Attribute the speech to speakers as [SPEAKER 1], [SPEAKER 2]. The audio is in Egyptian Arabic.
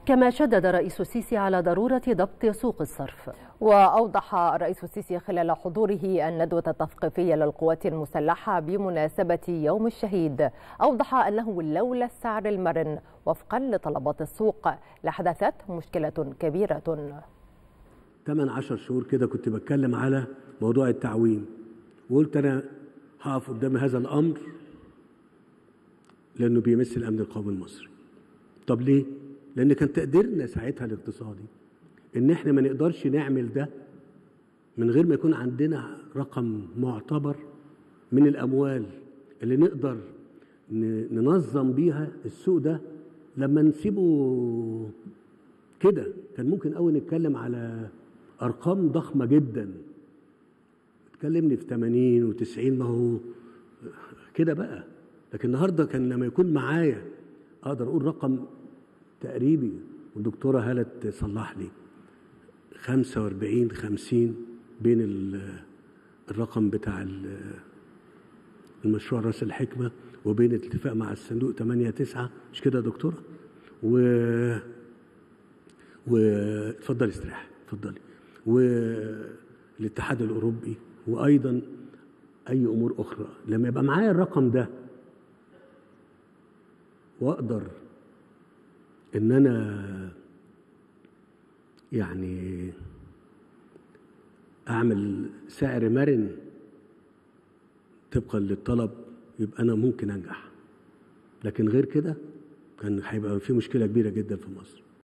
[SPEAKER 1] كما شدد الرئيس السيسي على ضرورة ضبط سوق الصرف
[SPEAKER 2] وأوضح الرئيس السيسي خلال حضوره الندوة التثقيفية للقوات المسلحة بمناسبة يوم الشهيد أوضح أنه لولا السعر المرن وفقا لطلبات السوق لحدثت مشكلة كبيرة
[SPEAKER 3] 8 10 شهور كده كنت بتكلم على موضوع التعويم وقلت أنا هقف قدام هذا الأمر لأنه بيمس الأمن القومي المصري طب ليه؟ لأن كان تقديرنا ساعتها الاقتصادي إن إحنا ما نقدرش نعمل ده من غير ما يكون عندنا رقم معتبر من الأموال اللي نقدر ننظم بيها السوق ده لما نسيبه كده كان ممكن قوي نتكلم على أرقام ضخمة جدا تكلمني في 80 و90 ما هو كده بقى لكن النهارده كان لما يكون معايا اقدر اقول رقم تقريبي والدكتوره هاله تصلح لي 45 50 بين الرقم بتاع المشروع راس الحكمه وبين الاتفاق مع الصندوق 8 9 مش كده يا دكتوره؟ و و اتفضلي استريحي اتفضلي والاتحاد الاوروبي وايضا اي امور اخرى لما يبقى معايا الرقم ده واقدر ان انا يعني اعمل سعر مرن طبقا للطلب يبقى انا ممكن انجح لكن غير كده كان هيبقى في مشكله كبيره جدا في مصر